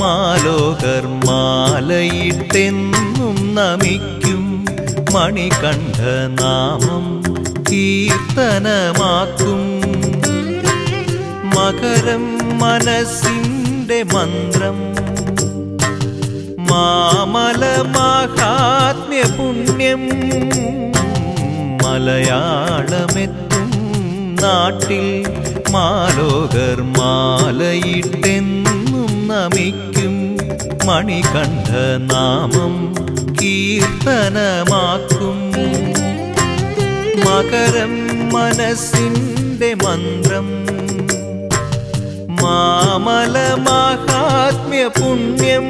മാലോകർ മാലയിട്ടെന്നും നമിക്കും മണികണ്ഠ നാമം കീർത്തനമാക്കും മകരം മനസ്സിന്റെ മന്ത്രം മാമല മാഹാത്മ്യ പുണ്യം മലയാളമെത്തും നാട്ടിൽ മാലോകർ മാലയിട്ടെന്നും നമിക്കും മണികണ്ഠ നാമം കീർത്തനമാക്കും മകരം മനസ്സിന്റെ മന്ത്രം മാമല മാഹാത്മ്യ പുണ്യം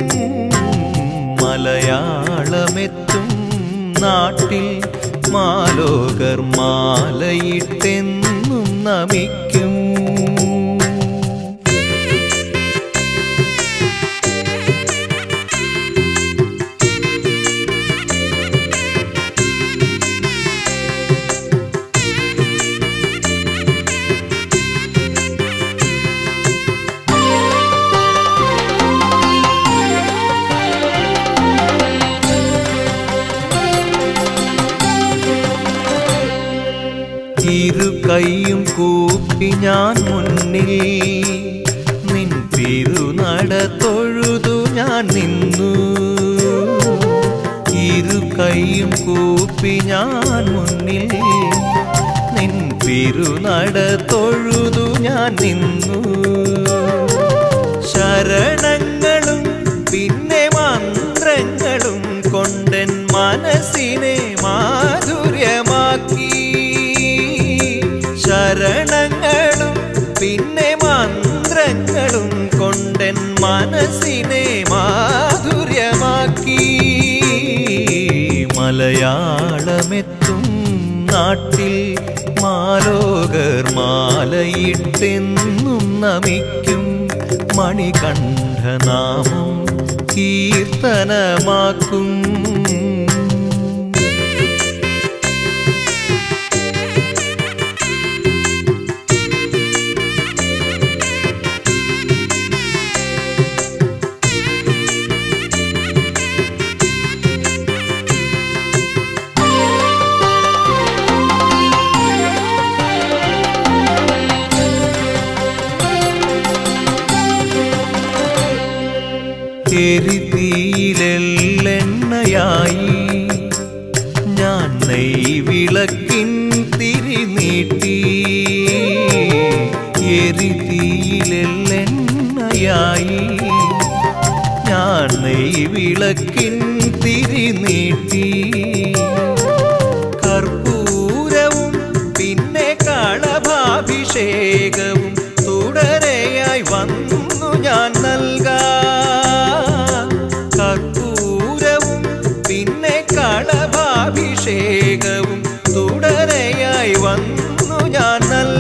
മലയാളമെത്തും നാട്ടിൽ മാലോകർ മാലയിട്ടെന്നും നമിക്കും ഇരു കൈയും കൂപ്പി ഞാൻ മുന്നിൽ നിൻ തിരുനട തൊഴുതു ഞാൻ നിന്നു ഇരു കൈയും കൂപ്പി ഞാൻ മുന്നിൽ നിൻ തിരുനട തൊഴുതു ഞാൻ നിന്നു ശരണങ്ങളും പിന്നെ മന്ത്രങ്ങളും കൊണ്ടൻ മനസ്സിനെ മാധുര്യമാക്കി ശരണങ്ങളും പിന്നെ മന്ത്രങ്ങളും കൊണ്ടൻ മനസ്സിനെ മാധുര്യമാക്കി മലയാളമെത്തും നാട്ടിൽ മാലോകർ മാലയിട്ടെന്നും നമിക്കും മണികണ്ഠനാമം കീർത്തനമാക്കും എരിതീലെള്ളെണ്ണയായി ഞാൻ നെയ്വിളക്കിൻ തിരി നീട്ടി എരിതീലെള്ളെണ്ണയായി ഞാൻ നെയ്വിളക്കിൻ തിരി നീട്ടി കർപ്പൂരവും പിന്നെ കളഭാഭിഷേകവും തുടരെയായി വന്നു ഞാൻ നൽകാം കർപ്പൂരവും പിന്നെ കളഭാഭിഷേകവും തുടരെയായി വന്നു ഞാൻ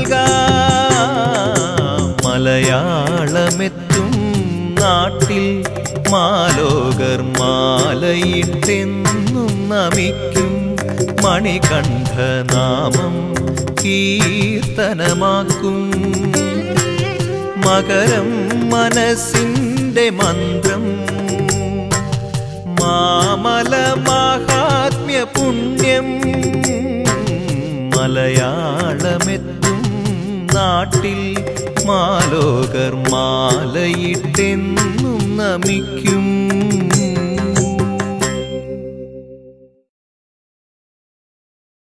നൽകാം മലയാളമെത്തും നാട്ടിൽ മാലോകർ മാലയിട്ടെന്നും നമിക്കും മണികണ്ഠനാമം കീർത്തനമാക്കും മകരം മനസ്സിന്റെ മന്ത്രം മാമല മാഹാത്മ്യ പുണ്യം മലയാളമെത്തും നാട്ടിൽ മാലോകർ മാലയിട്ടെന്നും നമിക്കും